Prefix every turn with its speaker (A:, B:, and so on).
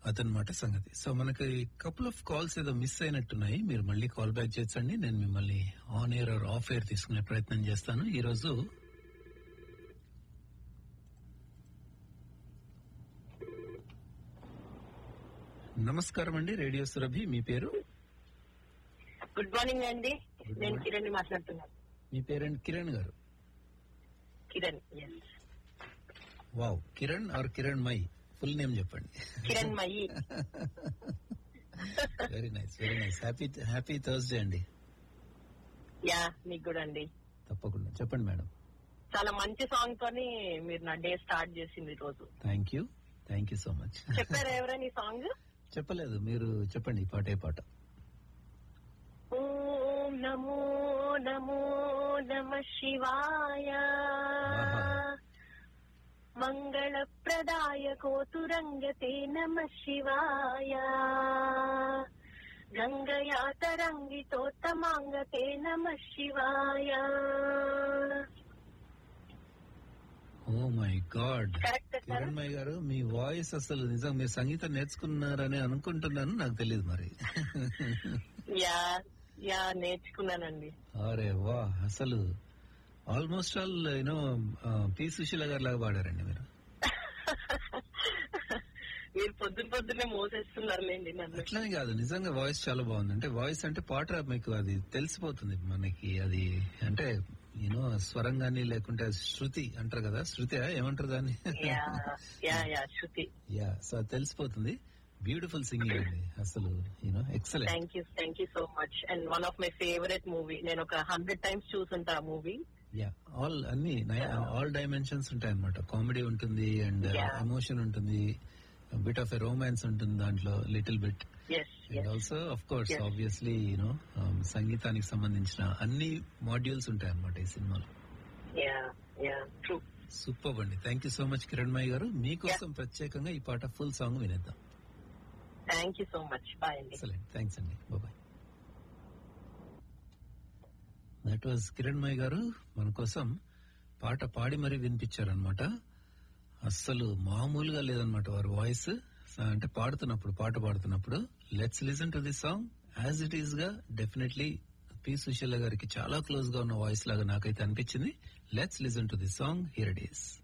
A: అదనమాట సంగతి సో మనకి కపుల్ ఆఫ్ కాల్స్ ఏదో మిస్ అయినట్టున్నాయి మీరు మళ్ళీ కాల్ బ్యాక్ చేసండి నేను మిమ్మల్ని on air or off air తీసుకునే ప్రయత్నం చేస్తాను ఈ రోజు నమస్కారం అండి రేడియో సురభి మీ పేరు
B: గుడ్ మార్నింగ్ అండి
A: Good
B: నేను
A: morning.
B: కిరణ్ మాట్లాడుతున్నాను
A: మీ పేరెంట్ కిరణ్ గారు
B: Kiran yes
A: wow Kiran R Kiran my full name చెప్పండి
B: Kiranmayi
A: very nice very nice happy happy Thursday అండి
B: యా మీకు కూడా అండి
A: తప్పకుండా చెప్పండి మేడం
B: చాలా మంచి సాంగ్ తోని మీరు నా డే స్టార్ట్ చేసింది ఈ రోజు
A: thank you thank you so much
B: చెప్పారా ఎవరైనా ఈ సాంగ్
A: చెప్పలేదు మీరు చెప్పండి ఈ పాట ఏ పాట
B: ఓం నమో నమో నమ శివాయ
A: ఆహా.
B: మంగళప్రదాయ కోతురంగతే నమ శివాయ గంగయా తరంగితోత్తమాంగతే నమ శివాయ
A: oh my God
B: correct sir
A: Kiranmayi గారు మీ వాయిస్ అసలు నిజం మీరు సంగీతం నేర్చుకున్నారని అనుకుంటున్నాను నాకు తెలియదు మరి
B: యా యా నేర్చుకున్నానండి
A: అరే వా అసలు almost all you know P Susheela గారు లాగా పాడారండి మీరు
B: మీరు పొద్దున పొద్దునే మోసేస్తున్నారులేండి నన్ను
A: అట్లని కాదు నిజంగా వాయిస్ చాలా బాగుంది అంటే వాయిస్ అంటే పాట మీకు అది తెలిసిపోతుంది మనకి అది అంటే యూనో స్వరం గానీ లేకుంటే శృతి అంటారు కదా శృతి ఏమంటారు దాన్ని
B: yeah yeah yeah shruti
A: yeah so అది తెలిసిపోతుంది బ్యూటిఫుల్ సింగింగ్ అండి అసలు you know excellent
B: thank you thank you so much and one of my favourite movie నేను ఒక హండ్రెడ్ టైమ్స్ చూసుంటా ఆ మూవీ
A: యా ఆల్ అన్ని ఆల్ డైమెన్షన్స్ ఉంటాయి అనమాట కామెడీ ఉంటుంది అండ్
B: Yeah.
A: ఎమోషన్ ఉంటుంది బిట్ ఆఫ్ ఎ రోమాన్స్ ఉంటుంది దాంట్లో little bit
B: yes
A: and also of course
B: Yes.
A: Obviously you know సంగీతానికి సంబంధించిన అన్ని మాడ్యూల్స్ ఉంటాయి అన్నమాట ఈ సినిమాలో
B: యా యా ట్రూ
A: సూపర్ అండి thank you so much Kiranmayi గారు మీకోసం ప్రత్యేకంగా ఈ పాట ఫుల్ సాంగ్ వినేద్దాం
B: thank you so much bye అండి
A: ఎక్సలెంట్ థ్యాంక్స్ అండి bye that was Kiranmayi గారు మన కోసం పాట పాడి మరీ వినిపించారనమాట అస్సలు మామూలుగా లేదనమాట వారి వాయిస్ అంటే పాడుతున్నప్పుడు పాట పాడుతున్నప్పుడు let's listen to this song as it is గా డెఫినెట్లీ పి సుశీల గారికి చాలా క్లోజ్ గా ఉన్న వాయిస్ లాగా నాకైతే అనిపించింది let's listen to this song here it is